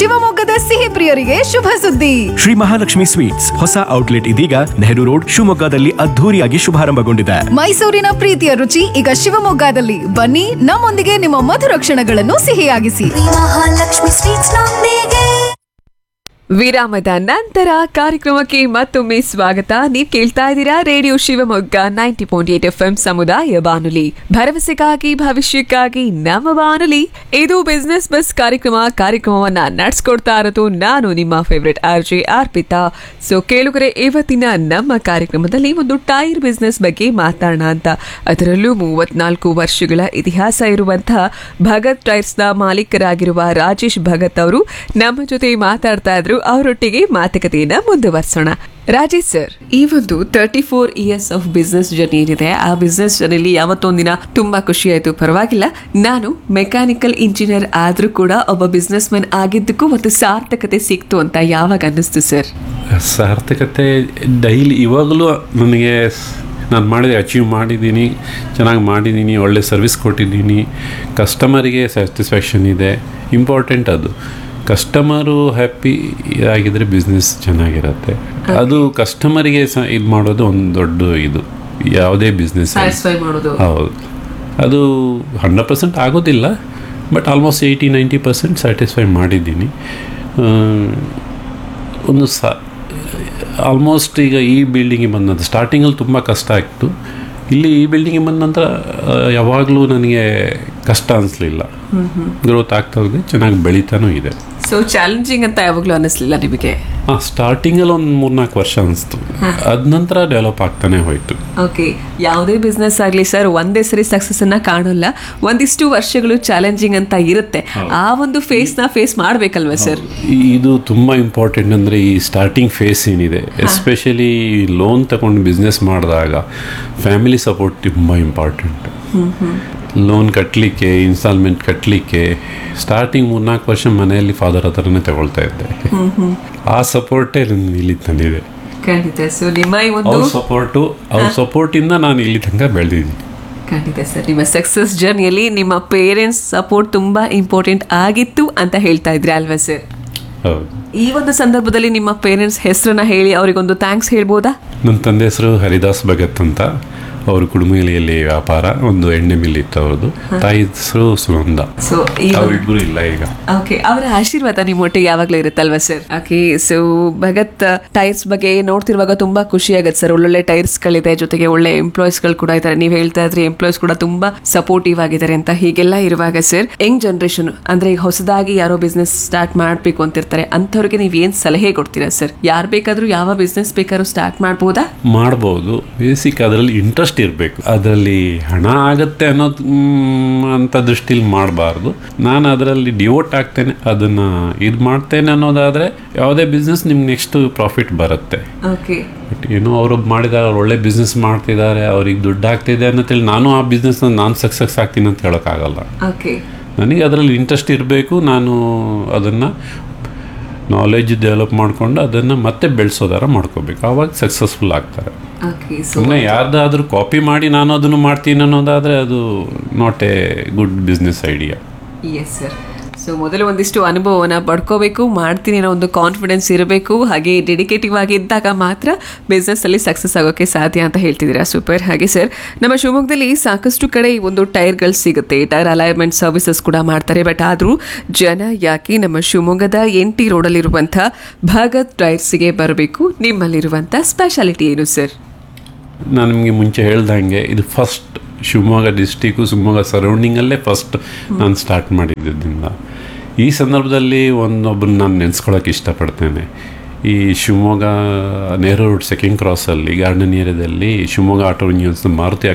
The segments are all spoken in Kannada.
ಶಿವಮೊಗ್ಗದ ಸಿಹಿ ಪ್ರಿಯರಿಗೆ ಶುಭ ಸುದ್ದಿ ಶ್ರೀ ಮಹಾಲಕ್ಷ್ಮಿ ಸ್ವೀಟ್ಸ್ ಹೊಸ ಔಟ್ಲೆಟ್ ಇದೀಗ ನೆಹರು ರೋಡ್ ಶಿವಮೊಗ್ಗದಲ್ಲಿ ಅದ್ಧೂರಿಯಾಗಿ ಶುಭಾರಂಭಗೊಂಡಿದೆ ಮೈಸೂರಿನ ಪ್ರೀತಿಯ ರುಚಿ ಈಗ ಶಿವಮೊಗ್ಗದಲ್ಲಿ ಬನ್ನಿ ನಮ್ಮೊಂದಿಗೆ ನಿಮ್ಮ ಮಧುರ ಕ್ಷಣಗಳನ್ನು ಸಿಹಿಯಾಗಿಸಿ ಮಹಾಲಕ್ಷ್ಮಿ ಸ್ವೀಟ್ಸ್ ನೊಂದಿಗೆ ವಿರಾಮದ ನಂತರ ಕಾರ್ಯಕ್ರಮಕ್ಕೆ ಮತ್ತೊಮ್ಮೆ ಸ್ವಾಗತ ನೀವು ಕೇಳ್ತಾ ಇದ್ದೀರಾ radio Shivamogga ninety point eight F M ಸಮುದಾಯ ಬಾನುಲಿ ಭರವಸೆಗಾಗಿ ಭವಿಷ್ಯಕ್ಕಾಗಿ ನಮ್ಮ ಬಾನುಲಿ ಇದು ಬಿಸ್ನೆಸ್ ಬಸ್ ಕಾರ್ಯಕ್ರಮ ಕಾರ್ಯಕ್ರಮವನ್ನ ನಡೆಸ್ಕೊಡ್ತಾ ಇರೋದು ನಾನು ನಿಮ್ಮ favourite R J Arpita so ಕೇಳುಗರೆ ಇವತ್ತಿನ ನಮ್ಮ ಕಾರ್ಯಕ್ರಮದಲ್ಲಿ ಒಂದು ಟೈರ್ ಬಿಸ್ನೆಸ್ ಬಗ್ಗೆ ಮಾತಾಡೋಣ ಅಂತ ಅದರಲ್ಲೂ ಮೂವತ್ನಾಲ್ಕು ವರ್ಷಗಳ ಇತಿಹಾಸ ಇರುವಂತಹ ಭಗತ್ ಟೈರ್ಸ್ನ ಮಾಲೀಕರಾಗಿರುವ ರಾಜೇಶ್ ಭಗತ್ ಅವರು ನಮ್ಮ ಜೊತೆ ಮಾತಾಡ್ತಾ ಇದ್ರು ಅವರೊಟ್ಟಿಗೆ ಮಾತುಕತೆಯನ್ನ ಮುಂದುವರಿಸೋಣ ರಾಜೇಶ್ ಸರ್ ಈ ಒಂದು thirty four years of business journey ಏನಿದೆ ಆ ಬಿಸ್ನೆಸ್ ಜರ್ನಿಲಿ ಯಾವತ್ತೊಂದಿನ ತುಂಬಾ ಖುಷಿ ಆಯ್ತು ಪರವಾಗಿಲ್ಲ ನಾನು ಮೆಕ್ಯಾನಿಕಲ್ ಇಂಜಿನಿಯರ್ ಆದ್ರೂ ಕೂಡ ಒಬ್ಬ ಬಿಸ್ನೆಸ್ ಮ್ಯಾನ್ ಆಗಿದ್ದಕ್ಕೂ ಒಂದು ಸಾರ್ಥಕತೆ ಸಿಕ್ತು ಅಂತ ಯಾವಾಗ ಅನ್ನಿಸ್ತು ಸರ್ ಸಾರ್ಥಕತೆ ಡೈಲಿ ಇವಾಗಲೂ ನನಗೆ ನಾನು ಮಾಡಿದೆ ಅಚೀವ್ ಮಾಡಿದ್ದೀನಿ ಚೆನ್ನಾಗಿ ಮಾಡಿದ್ದೀನಿ ಒಳ್ಳೆ ಸರ್ವಿಸ್ ಕೊಟ್ಟಿದ್ದೀನಿ ಕಸ್ಟಮರಿಗೆ ಸ್ಯಾಟಿಸ್ಫ್ಯಾಕ್ಷನ್ ಇದೆ ಇಂಪಾರ್ಟೆಂಟ್ ಅದು ಕಸ್ಟಮರು ಹ್ಯಾಪಿ ಆಗಿದ್ರೆ ಬಿಸ್ನೆಸ್ ಚೆನ್ನಾಗಿರುತ್ತೆ ಅದು ಕಸ್ಟಮರಿಗೆ ಸಹ ಇದು ಮಾಡೋದು ಒಂದು ದೊಡ್ಡ ಇದು ಯಾವುದೇ ಬಿಸ್ನೆಸ್ ಸ್ಯಾಟಿಸ್ಫೈ ಮಾಡೋದು ಹೌದು ಅದು ಹಂಡ್ರೆಡ್ ಪರ್ಸೆಂಟ್ ಆಗೋದಿಲ್ಲ but almost eighty ninety percent satisfy ಮಾಡಿದ್ದೀನಿ ಆ, ಒಂದು ಸ ಆಲ್ಮೋಸ್ಟ್ ಈಗ ಈ ಬಿಲ್ಡಿಂಗಿಗೆ ಬಂದ ನಂತರ ಸ್ಟಾರ್ಟಿಂಗಲ್ಲಿ ತುಂಬ ಕಷ್ಟ ಆಗ್ತು ಇಲ್ಲಿ ಈ ಬಿಲ್ಡಿಂಗಿಗೆ ಬಂದ ನಂತರ ಆ, ಯಾವಾಗಲೂ ನನಗೆ ಕಷ್ಟ ಅನಿಸ್ಲಿಲ್ಲ ಗ್ರೋತ್ ಆಗ್ತಾ ಹೋಗಿದೆ ಚೆನ್ನಾಗಿ ಬೆಳೀತಾನೂ ಇದೆ ಸೊ ಚಾಲೆಂಜಿಂಗ್ ಅಂತ ಯಾವಾಗಲೂ ಅನ್ನಿಸ್ಲಿಲ್ಲ ನಿಮಗೆ ಹಾಂ ಸ್ಟಾರ್ಟಿಂಗಲ್ಲಿ ಒಂದು ಮೂರ್ನಾಲ್ಕು ವರ್ಷ ಅನಿಸ್ತು ಅದ ನಂತರ ಡೆವಲಪ್ ಆಗ್ತಾನೆ ಹೋಯಿತು ಓಕೆ ಯಾವುದೇ ಬಿಸ್ನೆಸ್ ಆಗಲಿ ಸರ್ ಒಂದೇ ಸರಿ ಸಕ್ಸಸ್ ಅನ್ನ ಕಾಣಲ್ಲ ಒಂದಿಷ್ಟು ವರ್ಷಗಳು ಚಾಲೆಂಜಿಂಗ್ ಅಂತ ಇರುತ್ತೆ ಆ ಒಂದು ಫೇಸ್ ನ ಫೇಸ್ ಮಾಡ್ಬೇಕಲ್ವಾ ಸರ್ ಈ- ಇದು ತುಂಬ ಇಂಪಾರ್ಟೆಂಟ್ ಅಂದರೆ ಈ ಸ್ಟಾರ್ಟಿಂಗ್ ಫೇಸ್ ಏನಿದೆ ಎಸ್ಪೆಷಲಿ ಲೋನ್ ತಗೊಂಡು ಬಿಸ್ನೆಸ್ ಮಾಡಿದಾಗ ಫ್ಯಾಮಿಲಿ ಸಪೋರ್ಟ್ ತುಂಬ ಇಂಪಾರ್ಟೆಂಟ್ ಲೋನ್ ಕಟ್ಟಲಿಕ್ಕೆ ಇನ್ಸ್ಟಾಲ್ಮೆಂಟ್ ಕಟ್ಟಲಿಕ್ಕೆ ಸ್ಟಾರ್ಟಿಂಗ್ ಮೂರ್ನಾಲ್ಕು ವರ್ಷ ಮನೆಯಲ್ಲಿ ಫಾದರ್ ಹತ್ರನೇ ತಗೊಳ್ತಾ ಇದ್ದೆ ಆ ಸಪೋರ್ಟೇ ನನ್ನ ಇಲ್ಲಿ ತಂದಿದೆ ಖಂಡಿತ ಸೊ ನಿಮ್ಮ ಈ ಒಂದು ಅವ್ರ ಸಪೋರ್ಟು ಅವ್ರ ಸಪೋರ್ಟಿಂದ ನಾನು ಇಲ್ಲಿ ತನಕ ಬೆಳೆದಿದ್ದೀನಿ ಖಂಡಿತ ಸರ್ ನಿಮ್ಮ ಸಕ್ಸಸ್ ಜರ್ನಿಯಲ್ಲಿ ನಿಮ್ಮ ಪೇರೆಂಟ್ಸ್ ಸಪೋರ್ಟ್ ತುಂಬಾ ಇಂಪಾರ್ಟೆಂಟ್ ಆಗಿತ್ತು ಅಂತ ಹೇಳ್ತಾ ಇದ್ರಿ ಅಲ್ವಾ ಸರ್ ಹೌದು ಈ ಒಂದು ಸಂದರ್ಭದಲ್ಲಿ ನಿಮ್ಮ ಪೇರೆಂಟ್ಸ್ ಹೆಸರನ್ನ ಹೇಳಿ ಅವರಿಗೊಂದು ಥ್ಯಾಂಕ್ಸ್ ಹೇಳ್ಬೋದಾ ನನ್ನ ತಂದೆ ಹೆಸರು ಹರಿದಾಸ್ ಭಗತ್ ಅಂತ ಅವರು ಕುಡುಮಲಿಯಲ್ಲಿ ವ್ಯಾಪಾರ ಒಂದು ಎಣ್ಣೆ ಮಿಲ್ ಇತ್ತು ಅವ್ರದ್ದು ತಾಯಿ ಹೆಸರು ಸುನಂದ ಸೊ ಈ ಅವರಿಬ್ಬರು ಇಲ್ಲ ಈಗ ಓಕೆ ಅವರ ಆಶೀರ್ವಾದ ನಿಮ್ಮ ಒಟ್ಟಿಗೆ ಯಾವಾಗಲೂ ಇರುತ್ತಲ್ವಾ sir okay so Bhagat tyres ಬಗ್ಗೆ ನೋಡ್ತಿರುವಾಗ ತುಂಬಾ ಖುಷಿ ಆಗತ್ತೆ ಸರ್ ಒಳ್ಳೊಳ್ಳೆ ಟೈರ್ಸ್ ಗಳಿದೆ ಜೊತೆಗೆ ಒಳ್ಳೆ ಎಂಪ್ಲಾಯ್ಸ್ ಗಳು ಕೂಡ ಇದ್ದಾರೆ ನೀವು ಹೇಳ್ತಾ ಇದ್ರಿ ಎಂಪ್ಲಾಯ್ಸ್ ಕೂಡ ತುಂಬಾ ಸಪೋರ್ಟಿವ್ ಆಗಿದ್ದಾರೆ ಅಂತ ಹೀಗೆಲ್ಲ ಇರುವಾಗ ಸರ್ ಯಂಗ್ ಜನರೇಷನ್ ಅಂದ್ರೆ ಈಗ ಹೊಸದಾಗಿ ಯಾರೋ ಬಿಸ್ನೆಸ್ ಸ್ಟಾರ್ಟ್ ಮಾಡ್ಬೇಕು ಅಂತಿರ್ತಾರೆ ಅಂಥವ್ರಿಗೆ ನೀವು ಏನ್ ಸಲಹೆ ಕೊಡ್ತೀರಾ ಸರ್ ಯಾರು ಬೇಕಾದ್ರೂ ಯಾವ ಬಿಸ್ನೆಸ್ ಬೇಕಾದ್ರೂ ಸ್ಟಾರ್ಟ್ ಮಾಡ್ಬೋದಾ ಮಾಡ್ಬೋದು ಬೇಸಿಕ್ ಅದರಲ್ಲಿ ಇಂಟ್ರೆಸ್ಟ್ ಇರಬೇಕು ಅದರಲ್ಲಿ ಹಣ ಆಗತ್ತೆ ಅನ್ನೋದು ಮ್, ಅಂತ ದೃಷ್ಟಿಲಿ ಮಾಡಬಾರ್ದು ನಾನು ಅದರಲ್ಲಿ ಡಿವೋಟ್ ಆಗ್ತೇನೆ ಅದನ್ನು ಇದು ಮಾಡ್ತೇನೆ ಅನ್ನೋದಾದರೆ ಯಾವುದೇ ಬಿಸ್ನೆಸ್ ನಿಮ್ಗೆ ನೆಕ್ಸ್ಟ್ ಪ್ರಾಫಿಟ್ ಬರುತ್ತೆ ಓಕೆ ಬಟ್ ಏನೋ ಅವರು ಮಾಡಿದ್ದಾರೆ ಅವ್ರು ಒಳ್ಳೆ ಬಿಸ್ನೆಸ್ ಮಾಡ್ತಿದ್ದಾರೆ ಅವ್ರಿಗೆ ದುಡ್ಡು ಆಗ್ತಿದೆ ಅನ್ನೋತೇಳಿ ನಾನು ಆ ಬಿಸ್ನೆಸ್ನ ನಾನು ಸಕ್ಸಸ್ ಆಗ್ತೀನಿ ಅಂತ ಹೇಳೋಕ್ಕಾಗಲ್ಲ ಓಕೆ ನನಗೆ ಅದರಲ್ಲಿ ಇಂಟ್ರೆಸ್ಟ್ ಇರಬೇಕು ನಾನು ಅದನ್ನು ನಾಲೆಜ್ ಡೆವಲಪ್ ಮಾಡಿಕೊಂಡು ಅದನ್ನು ಮತ್ತೆ ಬೆಳೆಸೋದಾರ ಮಾಡ್ಕೋಬೇಕು ಆವಾಗ ಸಕ್ಸಸ್ಫುಲ್ ಆಗ್ತಾರೆ ಓಕೆ ಸೊ ಸುಮ್ಮನೆ ಯಾರ್ದಾದ್ರೂ ಕಾಪಿ ಮಾಡಿ ನಾನು ಅದನ್ನು ಮಾಡ್ತೀನಿ ಅನ್ನೋದಾದರೆ ಅದು not a good business idea yes sir so ಮೊದಲು ಒಂದಿಷ್ಟು ಅನುಭವನ ಪಡ್ಕೋಬೇಕು ಮಾಡ್ತೀನಿ ಅನ್ನೋ ಒಂದು ಕಾನ್ಫಿಡೆನ್ಸ್ ಇರಬೇಕು ಹಾಗೆ ಡೆಡಿಕೇಟಿವ್ ಆಗಿ ಇದ್ದಾಗ ಮಾತ್ರ ಬಿಸ್ನೆಸ್ ಅಲ್ಲಿ ಸಕ್ಸಸ್ ಆಗೋಕೆ ಸಾಧ್ಯ ಅಂತ ಹೇಳ್ತಿದ್ದೀರಾ ಸೂಪರ್ ಹಾಗೆ ಸರ್ ನಮ್ಮ ಶಿವಮೊಗ್ಗದಲ್ಲಿ ಸಾಕಷ್ಟು ಕಡೆ ಈ ಒಂದು ಟೈರ್ಗಳು ಸಿಗುತ್ತೆ ಟೈರ್ ಅಲೈನ್ಮೆಂಟ್ ಸರ್ವಿಸಸ್ ಕೂಡ ಮಾಡ್ತಾರೆ ಬಟ್ ಆದರೂ ಜನ ಯಾಕೆ ನಮ್ಮ ಶಿವಮೊಗ್ಗದ ಎನ್ ಟಿ ರೋಡಲ್ಲಿರುವಂಥ ಭಗತ್ ಟೈರ್ಸ್ಗೆ ಬರಬೇಕು ನಿಮ್ಮಲ್ಲಿರುವಂಥ ಸ್ಪೆಷಾಲಿಟಿ ಏನು ಸರ್ ನಾನು ನಿಮಗೆ ಮುಂಚೆ ಹೇಳ್ದಂಗೆ ಇದು ಫಸ್ಟ್ ಶಿವಮೊಗ್ಗ ಡಿಸ್ಟಿಕ್ಕು ಶಿವಮೊಗ್ಗ ಸರೌಂಡಿಂಗಲ್ಲೇ ಫಸ್ಟ್ ನಾನು ಸ್ಟಾರ್ಟ್ ಮಾಡಿದ್ದರಿಂದ ಈ ಸಂದರ್ಭದಲ್ಲಿ ಒಂದೊಬ್ಬರನ್ನ ನಾನು ನೆನೆಸ್ಕೊಳ್ಳೋಕೆ ಇಷ್ಟಪಡ್ತೇನೆ ಈ ಶಿವಮೊಗ್ಗ ನೆಹರು ರೋಡ್ ಸೆಕೆಂಡ್ ಕ್ರಾಸಲ್ಲಿ ಗಾರ್ಡನ್ ಏರಿಯಾದಲ್ಲಿ Shivamogga auto unions Maruti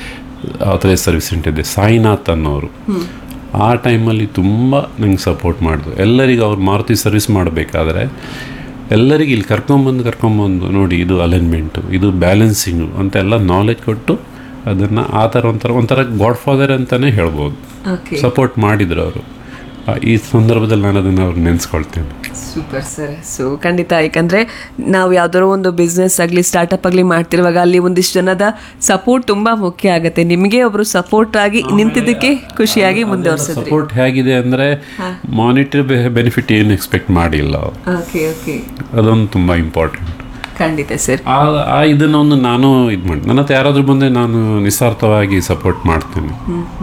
authorised service centre ಇದೆ ಸಾಯಿನಾಥ್ ಅನ್ನೋರು ಆ ಟೈಮಲ್ಲಿ ತುಂಬ ನಂಗೆ ಸಪೋರ್ಟ್ ಮಾಡಿದ್ರು ಎಲ್ಲರಿಗೂ ಅವ್ರು ಮಾರುತಿ ಸರ್ವಿಸ್ ಮಾಡಬೇಕಾದ್ರೆ ಎಲ್ಲರಿಗೆ ಇಲ್ಲಿ ಕರ್ಕೊಂಬಂದು ಕರ್ಕೊಂಬಂದು ನೋಡಿ ಇದು ಅಲೈನ್ಮೆಂಟು ಇದು ಬ್ಯಾಲೆನ್ಸಿಂಗು ಅಂತೆಲ್ಲ ನಾಲೆಜ್ ಕೊಟ್ಟು ಅದನ್ನು ಆ ಥರ ಒಂಥರ ಒಂಥರ ಗಾಡ್ ಫಾದರ್ ಅಂತಲೇ ಹೇಳ್ಬೋದು ಓಕೆ ಸಪೋರ್ಟ್ ಮಾಡಿದ್ರು ಅವರು ಆ, ಈ ಸಂದರ್ಭದಲ್ಲಿ ನಾನು ಅದನ್ನು ಅವ್ರು ನೆನೆಸ್ಕೊಳ್ತೇನೆ ಸೂಪರ್ ಸರ್ ಸೊ ಖಂಡಿತ ಯಾಕಂದ್ರೆ ನಾವು ಯಾವ್ದಾರೋ ಒಂದು ಬಿಸ್ನೆಸ್ ಆಗಲಿ ಸ್ಟಾರ್ಟಪ್ ಆಗಲಿ ಮಾಡ್ತಿರುವಾಗ ಅಲ್ಲಿ ಒಂದಿಷ್ಟು ಜನದ ಸಪೋರ್ಟ್ ತುಂಬಾ ಮುಖ್ಯ ಆಗುತ್ತೆ ನಿಮಗೆ ಒಬ್ರು ಸಪೋರ್ಟ್ ಆಗಿ ನಿಂತಿದ್ದಕ್ಕೆ ಖುಷಿಯಾಗಿ ಮುಂದುವರ್ಸಿದ್ರಿ ಸಪೋರ್ಟ್ ಹೇಗಿದೆ ಅಂದರೆ ಮಾನಿಟರಿ ಬೆನಿಫಿಟ್ ಏನು ಎಕ್ಸ್ಪೆಕ್ಟ್ ಮಾಡಿಲ್ಲ ಅವ್ರು. ಓಕೆ ಓಕೆ ಅದೊಂದು ತುಂಬ ಇಂಪಾರ್ಟೆಂಟ್ ಖಂಡಿತ ಸರ್ ಆ ಆ ಇದನ್ನೊಂದು ನಾನು ಇದು ಮಾಡಿ ನನ್ನ ಹತ್ರ ಯಾರಾದ್ರೂ ಬಂದರೆ ನಾನು ನಿಸ್ವಾರ್ಥವಾಗಿ ಸಪೋರ್ಟ್ ಮಾಡ್ತೇನೆ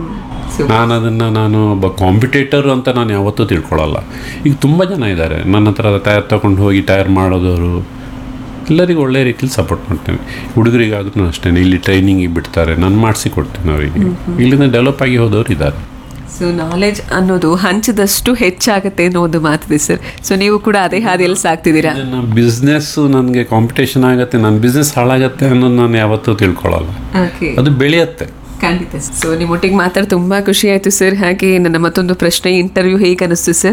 ನಾನು ಅದನ್ನು ನಾನು ಒಬ್ಬ ಕಾಂಪಿಟೇಟರ್ ಅಂತ ನಾನು ಯಾವತ್ತೂ ತಿಳ್ಕೊಳ್ಳಲ್ಲ ಈಗ ತುಂಬ ಜನ ಇದ್ದಾರೆ ನನ್ನ ಹತ್ರ ಟೈರ್ ತಗೊಂಡು ಹೋಗಿ ಟೈರ್ ಮಾಡೋದವರು ಎಲ್ಲರಿಗೂ ಒಳ್ಳೆ ರೀತಿಲಿ ಸಪೋರ್ಟ್ ಮಾಡ್ತೇನೆ ಹುಡುಗರಿಗಾದ್ರೂ ಅಷ್ಟೇ ಇಲ್ಲಿ ಟ್ರೈನಿಂಗಿಗೆ ಬಿಡ್ತಾರೆ ನಾನು ಮಾಡಿಸಿ ಕೊಡ್ತೇನೆ ಅವರಿಗೆ ಇಲ್ಲಿಂದ ಡೆವಲಪ್ ಆಗಿ ಹೋದವ್ರು ಇದ್ದಾರೆ ಸೊ ನಾಲೆಜ್ ಅನ್ನೋದು ಹಂಚಿದಷ್ಟು ಹೆಚ್ಚಾಗತ್ತೆ ಅನ್ನೋ ಒಂದು ಮಾತಿದೆ ಸರ್ ಸೊ ನೀವು ಕೂಡ ಅದೇ ಹಾದಿಯಲ್ಲಿ ಸಾಕ್ತಿದ್ದೀರಾ ನನ್ನ ಬಿಸ್ನೆಸ್ಸು ನನಗೆ ಕಾಂಪಿಟೇಷನ್ ಆಗುತ್ತೆ ನನ್ನ ಬಿಸ್ನೆಸ್ ಹಾಳಾಗತ್ತೆ ಅನ್ನೋದು ನಾನು ಯಾವತ್ತೂ ತಿಳ್ಕೊಳ್ಳಲ್ಲ ಓಕೆ ಅದು ಬೆಳೆಯುತ್ತೆ ಖಂಡಿತ ಸೊ ನಿಮ್ಮೊಟ್ಟಿಗೆ ಮಾತಾಡಿ ತುಂಬಾ ಖುಷಿ ಆಯ್ತು ಸರ್ ಹಾಗೆ ನನ್ನ ಮತ್ತೊಂದು ಪ್ರಶ್ನೆ ಇಂಟರ್ವ್ಯೂ ಹೇಗೆ ಅನಿಸ್ತು ಸರ್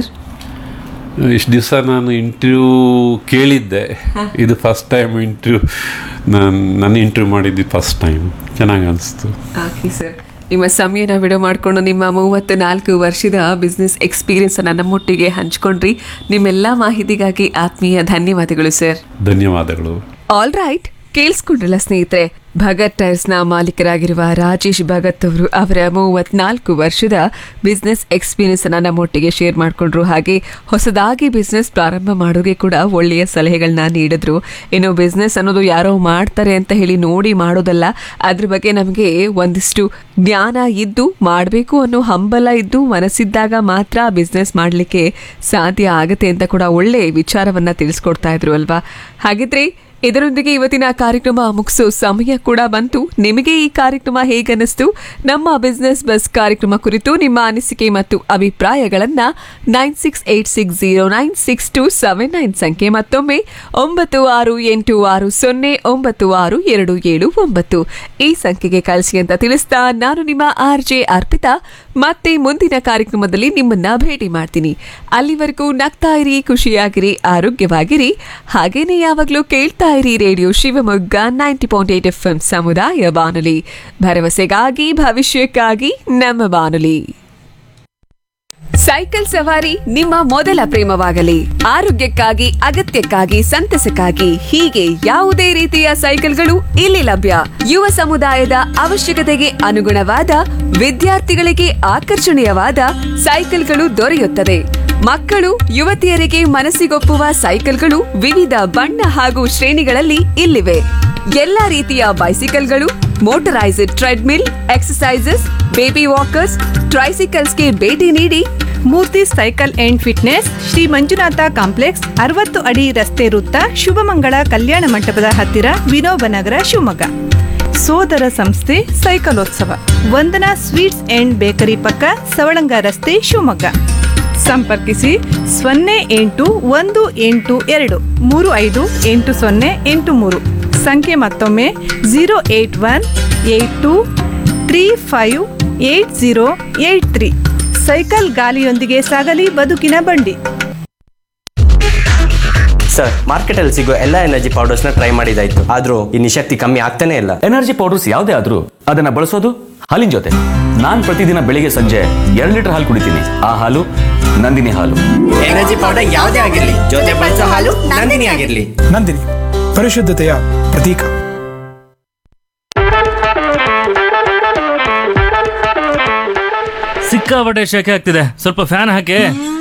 ಇಷ್ಟು ದಿವಸ ನಾನು ಇಂಟರ್ವ್ಯೂ ಕೇಳಿದ್ದೆ ಇದು ಫಸ್ಟ್ ಟೈಮ್ ಇಂಟರ್ವ್ಯೂ ನಾನು ನನ್ನ ಇಂಟರ್ವ್ಯೂ ಮಾಡಿದ್ದು ಫಸ್ಟ್ ಟೈಮ್ ಚೆನ್ನಾಗಿ ಅನಿಸ್ತು ಓಕೆ ಸರ್ ನಿಮ್ಮ ಸಮಯನ ಬಿಡೋ ಮಾಡಿಕೊಂಡು ನಿಮ್ಮ ಮೂವತ್ತು ನಾಲ್ಕು ವರ್ಷದ ಬಿಸ್ನೆಸ್ ಎಕ್ಸ್ಪೀರಿಯನ್ಸ್ ನಮ್ಮೊಟ್ಟಿಗೆ ಹಂಚ್ಕೊಂಡ್ರಿ ನಿಮ್ಮೆಲ್ಲ ಮಾಹಿತಿಗಾಗಿ ಆತ್ಮೀಯ ಧನ್ಯವಾದಗಳು ಸರ್ ಧನ್ಯವಾದಗಳು ಆಲ್ ರೈಟ್ ಕೇಳಿಸ್ಕೊಂಡ್ರಲ್ಲ ಸ್ನೇಹಿತರೆ ಭಗತ್ ಟೈರ್ಸ್ನ ಮಾಲೀಕರಾಗಿರುವ ರಾಜೇಶ್ ಭಗತ್ ಅವರು ಅವರ ಮೂವತ್ನಾಲ್ಕು ವರ್ಷದ ಬಿಸ್ನೆಸ್ ಎಕ್ಸ್ಪೀರಿಯನ್ಸ್ ಅನ್ನ ನಮ್ಮೊಟ್ಟಿಗೆ ಶೇರ್ ಮಾಡಿಕೊಂಡ್ರು ಹಾಗೆ ಹೊಸದಾಗಿ ಬಿಸ್ನೆಸ್ ಪ್ರಾರಂಭ ಮಾಡೋರಿಗೆ ಕೂಡ ಒಳ್ಳೆಯ ಸಲಹೆಗಳನ್ನ ನೀಡಿದ್ರು ಇನ್ನು ಬಿಸ್ನೆಸ್ ಅನ್ನೋದು ಯಾರೋ ಮಾಡ್ತಾರೆ ಅಂತ ಹೇಳಿ ನೋಡಿ ಮಾಡೋದಲ್ಲ ಅದ್ರ ಬಗ್ಗೆ ನಮಗೆ ಒಂದಿಷ್ಟು ಜ್ಞಾನ ಇದ್ದು ಮಾಡಬೇಕು ಅನ್ನೋ ಹಂಬಲ ಇದ್ದು ಮನಸ್ಸಿದ್ದಾಗ ಮಾತ್ರ ಬಿಸ್ನೆಸ್ ಮಾಡಲಿಕ್ಕೆ ಸಾಧ್ಯ ಆಗುತ್ತೆ ಅಂತ ಕೂಡ ಒಳ್ಳೆ ವಿಚಾರವನ್ನ ತಿಳಿಸ್ಕೊಡ್ತಾ ಇದ್ರು ಅಲ್ವಾ ಹಾಗಿದ್ರೆ ಇದರೊಂದಿಗೆ ಇವತ್ತಿನ ಕಾರ್ಯಕ್ರಮ ಮುಗಿಸೋ ಸಮಯ ಕೂಡ ಬಂತು ನಿಮಗೆ ಈ ಕಾರ್ಯಕ್ರಮ ಹೇಗನ್ನಿಸ್ತು ನಮ್ಮ ಬಿಸ್ನೆಸ್ ಬಸ್ ಕಾರ್ಯಕ್ರಮ ಕುರಿತು ನಿಮ್ಮ ಅನಿಸಿಕೆ ಮತ್ತು ಅಭಿಪ್ರಾಯಗಳನ್ನ nine six eight six zero nine six two seven nine ಸಂಖ್ಯೆ ಮತ್ತೊಮ್ಮೆ ಒಂಬತ್ತು ಆರು ಎಂಟು ಆರು ಸೊನ್ನೆ ಒಂಬತ್ತು ಆರು ಎರಡು ಏಳು ಒಂಬತ್ತು ಈ ಸಂಖ್ಯೆಗೆ ಕಳಿಸಿ ಅಂತ ತಿಳಿಸ್ತಾ ನಾನು ನಿಮ್ಮ ಆರ್ ಜೆ ಅರ್ಪಿತಾ ಮತ್ತೆ ಮುಂದಿನ ಕಾರ್ಯಕ್ರಮದಲ್ಲಿ ನಿಮ್ಮನ್ನ ಭೇಟಿ ಮಾಡ್ತೀನಿ ಅಲ್ಲಿವರೆಗೂ ನಗ್ತಾ ಇರಿ ಖುಷಿಯಾಗಿರಿ ಆರೋಗ್ಯವಾಗಿರಿ ಹಾಗೇನೆ ಯಾವಾಗಲೂ ಕೇಳ್ತಾ ಇರಿ radio Shivamogga ninety point eight F M ಸಮುದಾಯ ಬಾನುಲಿ ಭರವಸೆಗಾಗಿ ಭವಿಷ್ಯಕ್ಕಾಗಿ ನಮ್ಮ ಬಾನುಲಿ ಸೈಕಲ್ ಸವಾರಿ ನಿಮ್ಮ ಮೊದಲ ಪ್ರೇಮವಾಗಲಿ ಆರೋಗ್ಯಕ್ಕಾಗಿ ಅಗತ್ಯಕ್ಕಾಗಿ ಸಂತಸಕ್ಕಾಗಿ ಹೀಗೆ ಯಾವುದೇ ರೀತಿಯ ಸೈಕಲ್ಗಳು ಇಲ್ಲಿ ಲಭ್ಯ ಯುವ ಸಮುದಾಯದ ಅವಶ್ಯಕತೆಗೆ ಅನುಗುಣವಾದ ವಿದ್ಯಾರ್ಥಿಗಳಿಗೆ ಆಕರ್ಷಣೀಯವಾದ ಸೈಕಲ್ಗಳು ದೊರೆಯುತ್ತದೆ ಮಕ್ಕಳು ಯುವತಿಯರಿಗೆ ಮನಸ್ಸಿಗೊಪ್ಪುವ ಸೈಕಲ್ಗಳು ವಿವಿಧ ಬಣ್ಣ ಹಾಗೂ ಶ್ರೇಣಿಗಳಲ್ಲಿ ಇಲ್ಲಿವೆ ಎಲ್ಲಾ ರೀತಿಯ ಬೈಸಿಕಲ್ಗಳು motorised treadmill exercises baby walkers ಟ್ರೈಸಿಕಲ್ಸ್ಗೆ ಭೇಟಿ ನೀಡಿ Murthy cycle and fitness Shri Manjunatha complex ಅರವತ್ತು ಅಡಿ ರಸ್ತೆ ವೃತ್ತ ಶುಭಮಂಗಳ ಕಲ್ಯಾಣ ಮಂಟಪದ ಹತ್ತಿರ ವಿನೋಬ ನಗರ ಶಿವಮೊಗ್ಗ ಸೋದರ ಸಂಸ್ಥೆ ಸೈಕಲೋತ್ಸವ ವಂದನಾ ಸ್ವೀಟ್ಸ್ ಅಂಡ್ ಬೇಕರಿ ಪಕ್ಕ ಸವಳಂಗ ರಸ್ತೆ ಶಿವಮೊಗ್ಗ ಸಂಪರ್ಕಿಸಿ ಸೊನ್ನೆ ಎಂಟು ಒಂದು ಎಂಟು ಎರಡು ಮೂರು ಐದು ಎಂಟು ಸೊನ್ನೆ ಎಂಟು ಮೂರು ಸಂಖ್ಯೆ ಮತ್ತೊಮ್ಮೆ zero eight one eight two three five eight zero eight three cycle ಗಾಲಿಯೊಂದಿಗೆ ಸಾಗಲಿ ಬದುಕಿನ ಬಂಡಿ ಸರ್ ಮಾರ್ಕೆಟಲ್ಲಿ ಸಿಗೋ ಎಲ್ಲ ಎನರ್ಜಿ ಪೌಡರ್ಸ್ನ ಟ್ರೈ ಮಾಡಿದಾಯ್ತು ಆದ್ರೂ ಈ ನಿಶಕ್ತಿ ಕಮ್ಮಿ ಆಗ್ತಾನೆ ಇಲ್ಲ ಎನರ್ಜಿ ಪೌಡರ್ಸ್ ಯಾವುದೇ ಆದ್ರೂ ಅದನ್ನ ಬಳಸೋದು ಹಾಲಿನ ಜೊತೆ ನಾನ್ ಪ್ರತಿದಿನ ಬೆಳಿಗ್ಗೆ ಸಂಜೆ ಎರಡು ಲೀಟರ್ ಹಾಲು ಕುಡಿತೀನಿ ಆ ಹಾಲು ನಂದಿನಿ ಹಾಲು ಎನರ್ಜಿ ಪೌಡರ್ ಯಾವುದೇ ಆಗಿರ್ಲಿ ಜೊತೆ ಬಳಸೋ ಹಾಲು ನಂದಿನಿ ಆಗಿರ್ಲಿ ನಂದಿನಿ ಪರಿಶುದ್ಧತೆಯ ಪ್ರತೀಕ ಸಿಕ್ಕಾಪಟ್ಟೆ ಶೆಕೆ ಆಗ್ತಿದೆ ಸ್ವಲ್ಪ ಫ್ಯಾನ್ ಹಾಕಿ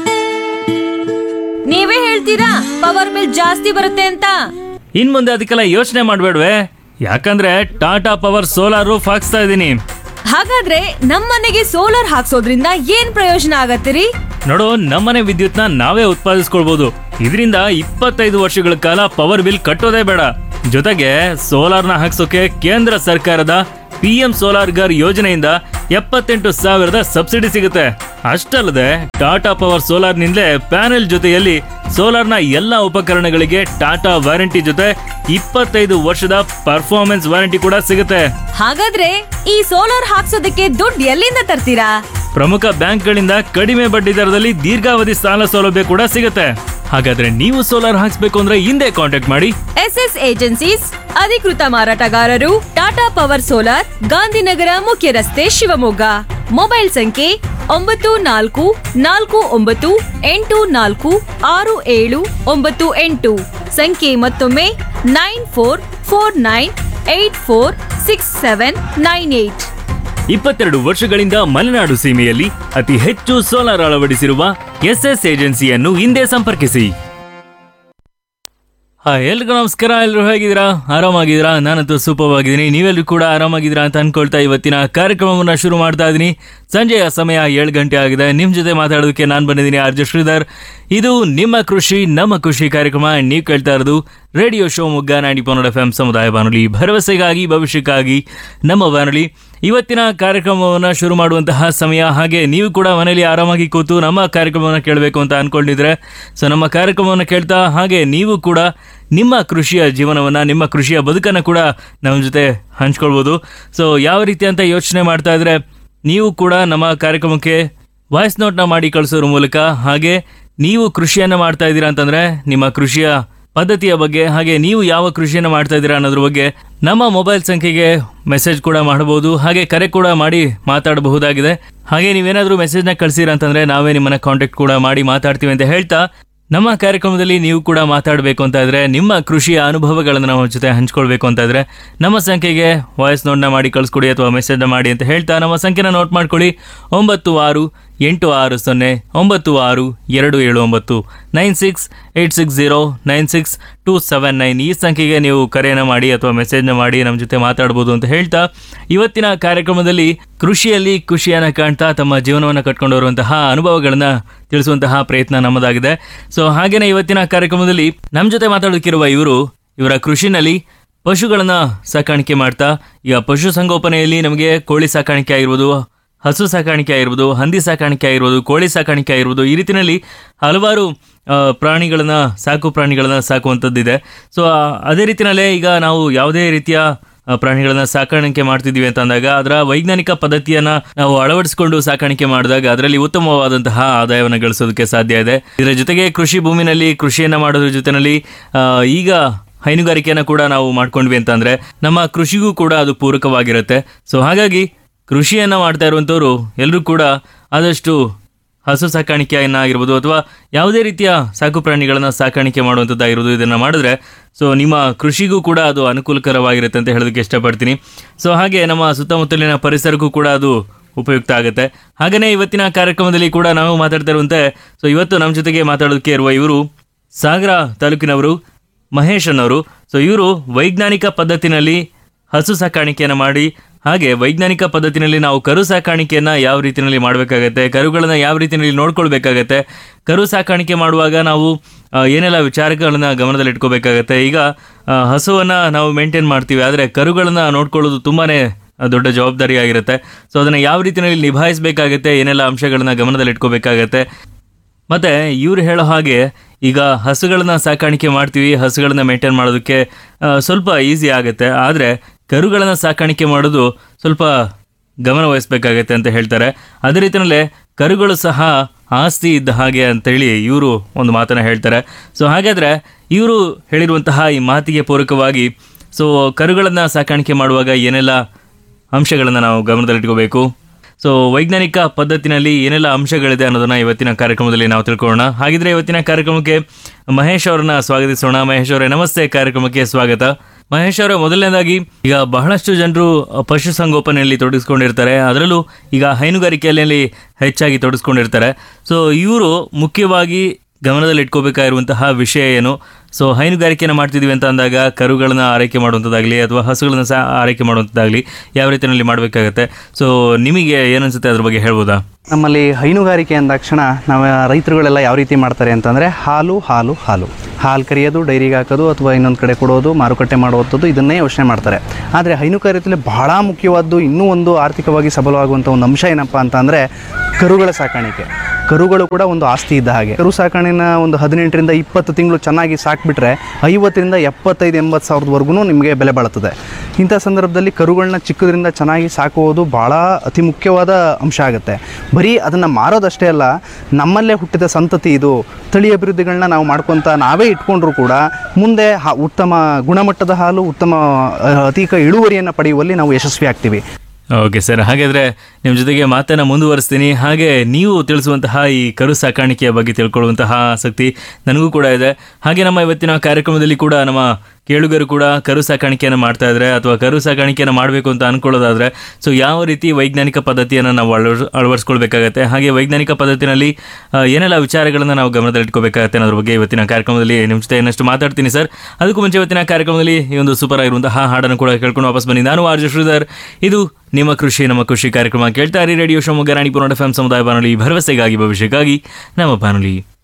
ನೀವೇ ಹೇಳ್ತೀರಾ ಪವರ್ ಬಿಲ್ ಜಾಸ್ತಿ ಬರುತ್ತೆ ಅಂತ ಇನ್ ಮುಂದೆ ಅದಕ್ಕೆಲ್ಲ ಯೋಚನೆ ಮಾಡಬೇಡ್ವೆ ಯಾಕಂದ್ರೆ ಟಾಟಾ ಪವರ್ ಸೋಲಾರ್ ರೂಫ್ ಹಾಕ್ಸ್ತಾ ಇದ್ದೀನಿ ಹಾಗಾದ್ರೆ ನಮ್ಮನೆಗೆ ಸೋಲಾರ್ ಹಾಕ್ಸೋದ್ರಿಂದ ಏನ್ ಪ್ರಯೋಜನ ಆಗತ್ತಿರಿ ನೋಡು ನಮ್ಮನೆ ವಿದ್ಯುತ್ನ ನಾವೇ ಉತ್ಪಾದಿಸ್ಕೊಳ್ಬಹುದು ಇದರಿಂದ ಇಪ್ಪತ್ತೈದು ವರ್ಷಗಳ ಕಾಲ ಪವರ್ ಬಿಲ್ ಕಟ್ಟೋದೇ ಬೇಡ ಜೊತೆಗೆ ಸೋಲಾರ್ನ ಹಾಕ್ಸೋಕೆ ಕೇಂದ್ರ ಸರ್ಕಾರದ ಪಿ ಎಂ ಸೋಲಾರ್ ಗರ್ ಯೋಜನೆಯಿಂದ ಎಪ್ಪತ್ತೆಂಟು ಸಾವಿರದ ಸಬ್ಸಿಡಿ ಸಿಗುತ್ತೆ ಅಷ್ಟಲ್ಲದೆ ಟಾಟಾ ಪವರ್ ಸೋಲಾರ್ನಿಂದಲೇ ಪ್ಯಾನೆಲ್ ಜೊತೆಯಲ್ಲಿ ಸೋಲಾರ್ನ ಎಲ್ಲ ಉಪಕರಣಗಳಿಗೆ ಟಾಟಾ ವಾರಂಟಿ ಜೊತೆ ಇಪ್ಪತ್ತೈದು ವರ್ಷದ ಪರ್ಫಾರ್ಮೆನ್ಸ್ ವಾರಂಟಿ ಕೂಡ ಸಿಗುತ್ತೆ ಹಾಗಾದ್ರೆ ಈ ಸೋಲಾರ್ ಹಾಕ್ಸೋದಕ್ಕೆ ದುಡ್ಡು ಎಲ್ಲಿಂದ ತರ್ತೀರಾ ಪ್ರಮುಖ ಬ್ಯಾಂಕ್ಗಳಿಂದ ಕಡಿಮೆ ಬಡ್ಡಿ ದರದಲ್ಲಿ ದೀರ್ಘಾವಧಿ ಸಾಲ ಸೌಲಭ್ಯ ಕೂಡ ಸಿಗುತ್ತೆ ಹಾಗಾದ್ರೆ ನೀವು ಸೋಲಾರ್ ಹಾಕ್ಸ್ಬೇಕು ಅಂದ್ರೆ ಹಿಂದೆ ಕಾಂಟ್ಯಾಕ್ಟ್ ಮಾಡಿ ಎಸ್ ಎಸ್ ಏಜೆನ್ಸೀಸ್ ಅಧಿಕೃತ ಮಾರಾಟಗಾರರು ಟಾಟಾ ಪವರ್ ಸೋಲಾರ್ ಗಾಂಧಿನಗರ ಮುಖ್ಯ ರಸ್ತೆ ಶಿವಮೊಗ್ಗ ಮೊಬೈಲ್ ಸಂಖ್ಯೆ ಒಂಬತ್ತು ನಾಲ್ಕು ನಾಲ್ಕು ಒಂಬತ್ತು ಎಂಟು ನಾಲ್ಕು ಆರು ಏಳು ಒಂಬತ್ತು ಎಂಟು ಸಂಖ್ಯೆ ಮತ್ತೊಮ್ಮೆ nine four four nine eight four six seven nine eight ಇಪ್ಪತ್ತೆರಡು ವರ್ಷಗಳಿಂದ ಮಲೆನಾಡು ಸೀಮೆಯಲ್ಲಿ ಅತಿ ಹೆಚ್ಚು ಸೋಲಾರ್ ಅಳವಡಿಸಿರುವ ಎಸ್ಎಸ್ ಏಜೆನ್ಸಿಯನ್ನು ಹಿಂದೆ ಸಂಪರ್ಕಿಸಿ ಹಾಯ್ ಎಲ್ರಿಗೂ ನಮಸ್ಕಾರ ಎಲ್ಲರೂ ಹೇಗಿದ್ದೀರಾ ಆರಾಮಾಗಿದ್ದೀರಾ ನಾನಂತೂ ಸೂಪರ್ ಆಗಿದ್ದೀನಿ ನೀವೆಲ್ಲರೂ ಕೂಡ ಆರಾಮಾಗಿದ್ದೀರಾ ಅಂತ ಅನ್ಕೊಳ್ತಾ ಇವತ್ತಿನ ಕಾರ್ಯಕ್ರಮವನ್ನು ಶುರು ಮಾಡ್ತಾ ಇದ್ದೀನಿ ಸಂಜೆಯ ಸಮಯ ಏಳು ಗಂಟೆ ಆಗಿದೆ ನಿಮ್ಮ ಜೊತೆ ಮಾತಾಡೋದಕ್ಕೆ ನಾನು ಬಂದಿದ್ದೀನಿ ಆರ್ಜೆ ಶ್ರೀಧರ್ ಇದು ನಿಮ್ಮ ಕೃಷಿ ನಮ್ಮ ಖುಷಿ ಕಾರ್ಯಕ್ರಮ ನೀವು ಕೇಳ್ತಾ ಇರೋದು ರೇಡಿಯೋ ಶಿವಮೊಗ್ಗ ನಾಡಿ ಪನ್ನಡ ಎಫ್ ಎಂ ಸಮುದಾಯ ಬಾನುಲಿ ಭರವಸೆಗಾಗಿ ಭವಿಷ್ಯಕ್ಕಾಗಿ ನಮ್ಮ ಬಾನುಲಿ ಇವತ್ತಿನ ಕಾರ್ಯಕ್ರಮವನ್ನು ಶುರು ಮಾಡುವಂತಹ ಸಮಯ ಹಾಗೆ ನೀವು ಕೂಡ ಮನೆಯಲ್ಲಿ ಆರಾಮಾಗಿ ಕೂತು ನಮ್ಮ ಕಾರ್ಯಕ್ರಮವನ್ನು ಕೇಳಬೇಕು ಅಂತ ಅನ್ಕೊಂಡಿದ್ರೆ ಸೊ ನಮ್ಮ ಕಾರ್ಯಕ್ರಮವನ್ನು ಕೇಳ್ತಾ ಹಾಗೆ ನೀವು ಕೂಡ ನಿಮ್ಮ ಕೃಷಿಯ ಜೀವನವನ್ನು ನಿಮ್ಮ ಕೃಷಿಯ ಬದುಕನ್ನು ಕೂಡ ನಮ್ಮ ಜೊತೆ ಹಂಚ್ಕೊಳ್ಬೋದು ಸೊ ಯಾವ ರೀತಿ ಅಂತ ಯೋಚನೆ ಮಾಡ್ತಾ ಇದ್ರೆ ನೀವು ಕೂಡ ನಮ್ಮ ಕಾರ್ಯಕ್ರಮಕ್ಕೆ ವಾಯ್ಸ್ ನೋಟ್ನ ಮಾಡಿ ಕಳಿಸೋದ್ರ ಮೂಲಕ ಹಾಗೆ ನೀವು ಕೃಷಿಯನ್ನು ಮಾಡ್ತಾ ಇದ್ದೀರಾ ಅಂತಂದ್ರೆ ನಿಮ್ಮ ಕೃಷಿಯ ಪದ್ಧತಿಯ ಬಗ್ಗೆ ಹಾಗೆ ನೀವು ಯಾವ ಕೃಷಿಯನ್ನು ಮಾಡ್ತಾ ಇದ್ದೀರಾ ಅನ್ನೋದ್ರ ಬಗ್ಗೆ ನಮ್ಮ ಮೊಬೈಲ್ ಸಂಖ್ಯೆಗೆ ಮೆಸೇಜ್ ಕೂಡ ಮಾಡಬಹುದು ಹಾಗೆ ಕರೆ ಕೂಡ ಮಾಡಿ ಮಾತಾಡಬಹುದಾಗಿದೆ ಹಾಗೆ ನೀವೇನಾದರೂ ಮೆಸೇಜ್ನ ಕಳಿಸಿರ ಅಂತಂದ್ರೆ ನಾವೇ ನಿಮ್ಮನ್ನ ಕಾಂಟ್ಯಾಕ್ಟ್ ಕೂಡ ಮಾಡಿ ಮಾತಾಡ್ತೀವಿ ಅಂತ ಹೇಳ್ತಾ ನಮ್ಮ ಕಾರ್ಯಕ್ರಮದಲ್ಲಿ ನೀವು ಕೂಡ ಮಾತಾಡಬೇಕು ಅಂತ ಇದ್ರೆ ನಿಮ್ಮ ಕೃಷಿಯ ಅನುಭವಗಳನ್ನು ನಮ್ಮ ಜೊತೆ ಹಂಚ್ಕೊಳ್ಬೇಕು ಅಂತ ಇದ್ರೆ ನಮ್ಮ ಸಂಖ್ಯೆಗೆ ವಾಯ್ಸ್ ನೋಟ್ನ ಮಾಡಿ ಕಳಿಸ್ಕೊಡಿ ಅಥವಾ ಮೆಸೇಜ್ನ ಮಾಡಿ ಅಂತ ಹೇಳ್ತಾ ನಮ್ಮ ಸಂಖ್ಯೆನ ನೋಟ್ ಮಾಡ್ಕೊಳ್ಳಿ ಒಂಬತ್ತು ಆರು ಎಂಟು ಆರು ಸೊನ್ನೆ ಒಂಬತ್ತು ಆರು ಎರಡು ಏಳು ಒಂಬತ್ತು nine six eight six zero nine six two seven nine ಈ ಸಂಖ್ಯೆಗೆ ನೀವು ಕರೆಯನ್ನು ಮಾಡಿ ಅಥವಾ ಮೆಸೇಜ್ನ ಮಾಡಿ ನಮ್ಮ ಜೊತೆ ಮಾತಾಡ್ಬೋದು ಅಂತ ಹೇಳ್ತಾ ಇವತ್ತಿನ ಕಾರ್ಯಕ್ರಮದಲ್ಲಿ ಕೃಷಿಯಲ್ಲಿ ಖುಷಿಯನ್ನು ಕಾಣ್ತಾ ತಮ್ಮ ಜೀವನವನ್ನು ಕಟ್ಕೊಂಡು ಬರುವಂತಹ ಅನುಭವಗಳನ್ನು ತಿಳಿಸುವಂತಹ ಪ್ರಯತ್ನ ನಮ್ಮದಾಗಿದೆ ಸೊ ಹಾಗೇನೆ ಇವತ್ತಿನ ಕಾರ್ಯಕ್ರಮದಲ್ಲಿ ನಮ್ಮ ಜೊತೆ ಮಾತಾಡೋಕ್ಕಿರುವ ಇವರು ಇವರ ಕೃಷಿನಲ್ಲಿ ಪಶುಗಳನ್ನ ಸಾಕಾಣಿಕೆ ಮಾಡ್ತಾ ಈಗ ಪಶು ಸಂಗೋಪನೆಯಲ್ಲಿ ನಮಗೆ ಕೋಳಿ ಸಾಕಾಣಿಕೆ ಆಗಿರ್ಬೋದು ಹಸು ಸಾಕಾಣಿಕೆ ಆಗಿರ್ಬೋದು ಹಂದಿ ಸಾಕಾಣಿಕೆ ಆಗಿರ್ಬೋದು ಕೋಳಿ ಸಾಕಾಣಿಕೆ ಆಗಿರ್ಬೋದು ಈ ರೀತಿಯಲ್ಲಿ ಹಲವಾರು ಆ, ಪ್ರಾಣಿಗಳನ್ನ ಸಾಕು ಪ್ರಾಣಿಗಳನ್ನ ಸಾಕುವಂಥದ್ದಿದೆ ಸೊ ಆ, ಅದೇ ರೀತಿಯಲ್ಲೇ ಈಗ ನಾವು ಯಾವುದೇ ರೀತಿಯ ಆ, ಪ್ರಾಣಿಗಳನ್ನ ಸಾಕಾಣಿಕೆ ಮಾಡ್ತಿದ್ದೀವಿ ಅಂತ ಅಂದಾಗ ಅದರ ವೈಜ್ಞಾನಿಕ ಪದ್ಧತಿಯನ್ನ ನಾವು ಅಳವಡಿಸಿಕೊಂಡು ಸಾಕಾಣಿಕೆ ಮಾಡಿದಾಗ ಅದರಲ್ಲಿ ಉತ್ತಮವಾದಂತಹ ಆದಾಯವನ್ನು ಗಳಿಸೋದಕ್ಕೆ ಸಾಧ್ಯ ಇದೆ ಇದರ ಜೊತೆಗೆ ಕೃಷಿ ಭೂಮಿನಲ್ಲಿ ಕೃಷಿಯನ್ನ ಮಾಡೋದ್ರ ಜೊತೆನಲ್ಲಿ ಆ, ಈಗ ಹೈನುಗಾರಿಕೆಯನ್ನು ಕೂಡ ನಾವು ಮಾಡ್ಕೊಂಡ್ವಿ ಅಂತಂದ್ರೆ ನಮ್ಮ ಕೃಷಿಗೂ ಕೂಡ ಅದು ಪೂರಕವಾಗಿರುತ್ತೆ ಸೊ ಹಾಗಾಗಿ ಕೃಷಿಯನ್ನ ಮಾಡ್ತಾ ಇರುವಂಥವ್ರು ಎಲ್ಲರೂ ಕೂಡ ಆದಷ್ಟು ಹಸು ಸಾಕಾಣಿಕೆಯನ್ನ ಆಗಿರ್ಬೋದು ಅಥವಾ ಯಾವುದೇ ರೀತಿಯ ಸಾಕು ಪ್ರಾಣಿಗಳನ್ನ ಸಾಕಾಣಿಕೆ ಮಾಡುವಂಥದ್ದಾಗಿರ್ಬೋದು ಇದನ್ನ ಮಾಡಿದ್ರೆ ಸೊ ನಿಮ್ಮ ಕೃಷಿಗೂ ಕೂಡ ಅದು ಅನುಕೂಲಕರವಾಗಿರುತ್ತೆ ಅಂತ ಹೇಳೋದಕ್ಕೆ ಇಷ್ಟಪಡ್ತೀನಿ ಸೊ ಹಾಗೆ ನಮ್ಮ ಸುತ್ತಮುತ್ತಲಿನ ಪರಿಸರಕ್ಕೂ ಕೂಡ ಅದು ಉಪಯುಕ್ತ ಆಗುತ್ತೆ ಹಾಗೆಯೇ ಇವತ್ತಿನ ಕಾರ್ಯಕ್ರಮದಲ್ಲಿ ಕೂಡ ನಾವು ಮಾತಾಡ್ತಾ ಇರುವಂತೆ ಸೊ ಇವತ್ತು ನಮ್ಮ ಜೊತೆಗೆ ಮಾತಾಡೋದಕ್ಕೆ ಇರುವ ಇವರು ಸಾಗರ ತಾಲೂಕಿನವರು ಮಹೇಶ್ ಅನ್ನೋರು ಸೊ ಇವರು ವೈಜ್ಞಾನಿಕ ಪದ್ಧತಿನಲ್ಲಿ ಹಸು ಸಾಕಾಣಿಕೆಯನ್ನು ಮಾಡಿ ಹಾಗೆ ವೈಜ್ಞಾನಿಕ ಪದ್ಧತಿನಲ್ಲಿ ನಾವು ಕರು ಸಾಕಾಣಿಕೆಯನ್ನು ಯಾವ ರೀತಿಯಲ್ಲಿ ಮಾಡಬೇಕಾಗತ್ತೆ ಕರುಗಳನ್ನು ಯಾವ ರೀತಿಯಲ್ಲಿ ನೋಡ್ಕೊಳ್ಬೇಕಾಗತ್ತೆ ಕರು ಸಾಕಾಣಿಕೆ ಮಾಡುವಾಗ ನಾವು ಆ, ಏನೆಲ್ಲ ವಿಚಾರಗಳನ್ನ ಗಮನದಲ್ಲಿ ಇಟ್ಕೋಬೇಕಾಗತ್ತೆ ಈಗ ಆ, ಹಸುವನ್ನ ನಾವು ಮೇಂಟೈನ್ ಮಾಡ್ತೀವಿ ಆದರೆ ಕರುಗಳನ್ನ ನೋಡ್ಕೊಳ್ಳೋದು ತುಂಬಾನೇ ದೊಡ್ಡ ಜವಾಬ್ದಾರಿ ಆಗಿರುತ್ತೆ ಸೊ ಅದನ್ನು ಯಾವ ರೀತಿಯಲ್ಲಿ ನಿಭಾಯಿಸಬೇಕಾಗತ್ತೆ ಏನೆಲ್ಲ ಅಂಶಗಳನ್ನ ಗಮನದಲ್ಲಿ ಇಟ್ಕೋಬೇಕಾಗತ್ತೆ ಮತ್ತೆ ಇವ್ರು ಹೇಳೋ ಹಾಗೆ ಈಗ ಹಸುಗಳನ್ನ ಸಾಕಾಣಿಕೆ ಮಾಡ್ತೀವಿ ಹಸುಗಳನ್ನ ಮೇಂಟೈನ್ ಮಾಡೋದಕ್ಕೆ ಆ, ಸ್ವಲ್ಪ ಈಸಿ ಆಗುತ್ತೆ ಆದರೆ ಕರುಗಳನ್ನ ಸಾಕಾಣಿಕೆ ಮಾಡೋದು ಸ್ವಲ್ಪ ಗಮನ ವಹಿಸ್ಬೇಕಾಗತ್ತೆ ಅಂತ ಹೇಳ್ತಾರೆ ಅದೇ ರೀತಿಯಲ್ಲೇ ಕರುಗಳು ಸಹ ಆಸ್ತಿ ಇದ್ದ ಹಾಗೆ ಅಂತೇಳಿ ಇವರು ಒಂದು ಮಾತನ್ನ ಹೇಳ್ತಾರೆ ಸೊ ಹಾಗಾದ್ರೆ ಇವರು ಹೇಳಿರುವಂತಹ ಈ ಮಾತಿಗೆ ಪೂರಕವಾಗಿ ಸೊ ಕರುಗಳನ್ನ ಸಾಕಾಣಿಕೆ ಮಾಡುವಾಗ ಏನೆಲ್ಲ ಅಂಶಗಳನ್ನು ನಾವು ಗಮನದಲ್ಲಿಟ್ಕೋಬೇಕು ಸೊ ವೈಜ್ಞಾನಿಕ ಪದ್ಧತಿನಲ್ಲಿ ಏನೆಲ್ಲ ಅಂಶಗಳಿದೆ ಅನ್ನೋದನ್ನ ಇವತ್ತಿನ ಕಾರ್ಯಕ್ರಮದಲ್ಲಿ ನಾವು ತಿಳ್ಕೊಳ್ಳೋಣ ಹಾಗಿದ್ರೆ ಇವತ್ತಿನ ಕಾರ್ಯಕ್ರಮಕ್ಕೆ ಮಹೇಶ್ ಅವರನ್ನ ಸ್ವಾಗತಿಸೋಣ ಮಹೇಶ್ ಅವರೇ ನಮಸ್ತೆ ಕಾರ್ಯಕ್ರಮಕ್ಕೆ ಸ್ವಾಗತ ಮಹೇಶ್ ಅವರೇ ಮೊದಲನೇದಾಗಿ ಈಗ ಬಹಳಷ್ಟು ಜನರು ಪಶು ಸಂಗೋಪನೆಯಲ್ಲಿ ತೊಡಗಿಸ್ಕೊಂಡಿರ್ತಾರೆ ಅದರಲ್ಲೂ ಈಗ ಹೈನುಗಾರಿಕೆಯಲ್ಲಿ ಹೆಚ್ಚಾಗಿ ತೊಡಗಿಸ್ಕೊಂಡಿರ್ತಾರೆ ಸೊ ಇವರು ಮುಖ್ಯವಾಗಿ ಗಮನದಲ್ಲಿ ಇಟ್ಕೋಬೇಕಾಗಿರುವಂತಹ ವಿಷಯ ಏನು ಸೊ ಹೈನುಗಾರಿಕೆಯನ್ನು ಮಾಡ್ತಿದ್ದೀವಿ ಅಂತ ಅಂದಾಗ ಕರುಗಳನ್ನ ಆರೈಕೆ ಮಾಡುವಂಥದ್ದಾಗಲಿ ಅಥವಾ ಹಸುಗಳನ್ನ ಸಹ ಆರೈಕೆ ಮಾಡುವಂಥದ್ದಾಗಲಿ ಯಾವ ರೀತಿಯಲ್ಲಿ ಮಾಡಬೇಕಾಗತ್ತೆ ಸೊ ನಿಮಗೆ ಏನನ್ಸುತ್ತೆ ಅದ್ರ ಬಗ್ಗೆ ಹೇಳ್ಬೋದಾ ನಮ್ಮಲ್ಲಿ ಹೈನುಗಾರಿಕೆ ಅಂದಾಕ್ಷಣ ನಾವು ರೈತರುಗಳೆಲ್ಲ ಯಾವ ರೀತಿ ಮಾಡ್ತಾರೆ ಅಂತಂದರೆ ಹಾಲು ಹಾಲು ಹಾಲು ಹಾಲು ಕರಿಯೋದು ಡೈರಿಗೆ ಹಾಕೋದು ಅಥವಾ ಇನ್ನೊಂದು ಕಡೆ ಕೊಡೋದು ಮಾರುಕಟ್ಟೆ ಮಾಡುವಂಥದ್ದು ಇದನ್ನೇ ಯೋಚನೆ ಮಾಡ್ತಾರೆ ಆದರೆ ಹೈನುಗಾರಿಕೆಯಲ್ಲಿ ಬಹಳ ಮುಖ್ಯವಾದ್ದು ಇನ್ನೂ ಒಂದು ಆರ್ಥಿಕವಾಗಿ ಸಬಲವಾಗುವಂಥ ಒಂದು ಅಂಶ ಏನಪ್ಪ ಅಂತ ಅಂದರೆ ಕರುಗಳ ಸಾಕಾಣಿಕೆ ಕರುಗಳು ಕೂಡ ಒಂದು ಆಸ್ತಿ ಇದ್ದ ಹಾಗೆ ಕರು ಸಾಕಾಣಿನ ಒಂದು ಹದಿನೆಂಟರಿಂದ ಇಪ್ಪತ್ತು ತಿಂಗಳು ಚೆನ್ನಾಗಿ ಸಾಕ್ಬಿಟ್ರೆ ಐವತ್ತರಿಂದ ಎಪ್ಪತ್ತೈದು ಎಂಬತ್ತು ಸಾವಿರದವರೆಗೂ ನಿಮಗೆ ಬೆಲೆ ಬಾಳುತ್ತದೆ ಇಂಥ ಸಂದರ್ಭದಲ್ಲಿ ಕರುಗಳನ್ನ ಚಿಕ್ಕದ್ರಿಂದ ಚೆನ್ನಾಗಿ ಸಾಕುವುದು ಭಾಳ ಅತಿ ಮುಖ್ಯವಾದ ಅಂಶ ಆಗುತ್ತೆ ಬರೀ ಅದನ್ನು ಮಾರೋದಷ್ಟೇ ಅಲ್ಲ ನಮ್ಮಲ್ಲೇ ಹುಟ್ಟಿದ ಸಂತತಿ ಇದು ತಳಿ ಅಭಿವೃದ್ಧಿಗಳನ್ನ ನಾವು ಮಾಡ್ಕೊತ ನಾವೇ ಇಟ್ಕೊಂಡ್ರೂ ಕೂಡ ಮುಂದೆ ಹಾ- ಉತ್ತಮ ಗುಣಮಟ್ಟದ ಹಾಲು ಉತ್ತಮ ಅ, ಅಧಿಕ ಇಳುವರಿಯನ್ನು ಪಡೆಯುವಲ್ಲಿ ನಾವು ಯಶಸ್ವಿ ಆಗ್ತೀವಿ ಓಕೆ ಸರ್ ಹಾಗಾದ್ರೆ ನಿಮ್ಮ ಜೊತೆಗೆ ಮಾತನ್ನ ಮುಂದುವರಿಸ್ತೀನಿ ಹಾಗೆ ನೀವು ತಿಳಿಸುವಂತಹ ಈ ಕರು ಸಾಕಾಣಿಕೆಯ ಬಗ್ಗೆ ತಿಳ್ಕೊಳ್ಳುವಂತಹ ಆಸಕ್ತಿ ನನಗೂ ಕೂಡ ಇದೆ ಹಾಗೆ ನಮ್ಮ ಇವತ್ತಿನ ಕಾರ್ಯಕ್ರಮದಲ್ಲಿ ಕೂಡ ನಮ್ಮ ಕೇಳುಗರು ಕೂಡ ಕರು ಸಾಕಾಣಿಕೆಯನ್ನು ಮಾಡ್ತಾ ಇದ್ರೆ ಅಥವಾ ಕರು ಸಾಕಾಣಿಕೆಯನ್ನು ಮಾಡಬೇಕು ಅಂತ ಅನ್ಕೊಳ್ಳೋದಾದ್ರೆ ಸೊ ಯಾವ ರೀತಿ ವೈಜ್ಞಾನಿಕ ಪದ್ಧತಿಯನ್ನು ನಾವು ಅಳವಡಿಸ್ ಅಳವಡಿಸ್ಕೊಳ್ಬೇಕಾಗತ್ತೆ ಹಾಗೆ ವೈಜ್ಞಾನಿಕ ಪದ್ಧತಿನಲ್ಲಿ ಆ, ಏನೆಲ್ಲ ವಿಚಾರಗಳನ್ನು ನಾವು ಗಮನದಲ್ಲಿಟ್ಕೋಬೇಕಾಗತ್ತೆ ಅನ್ನೋದ್ರ ಬಗ್ಗೆ ಇವತ್ತಿನ ಕಾರ್ಯಕ್ರಮದಲ್ಲಿ ನಿಮ್ಮ ಜೊತೆ ಇನ್ನಷ್ಟು ಮಾತಾಡ್ತೀನಿ ಸರ್ ಅದಕ್ಕೂ ಮುಂಚೆ ಇವತ್ತಿನ ಕಾರ್ಯಕ್ರಮದಲ್ಲಿ ಈ ಒಂದು ಸೂಪರ್ ಆಗಿರುವಂತಹ ಹಾಡನ್ನು ಕೂಡ ಕೇಳ್ಕೊಂಡು ವಾಪಸ್ ಬನ್ನಿ ನಾನು ಆರ್ಜು ಶ್ರೀಧರ್ ಇದು ನಿಮ್ಮ ಕೃಷಿ ನಮ್ಮ ಖುಷಿ ಕಾರ್ಯಕ್ರಮ ಕೇಳ್ತಾ ಇರಿ radio Shivamogga Ranipura F M ಸಮುದಾಯ ಬಾನುಲಿ ಭರವಸೆಗಾಗಿ ಭವಿಷ್ಯಕ್ಕಾಗಿ ನಮ್ಮ ಬಾನುಲಿ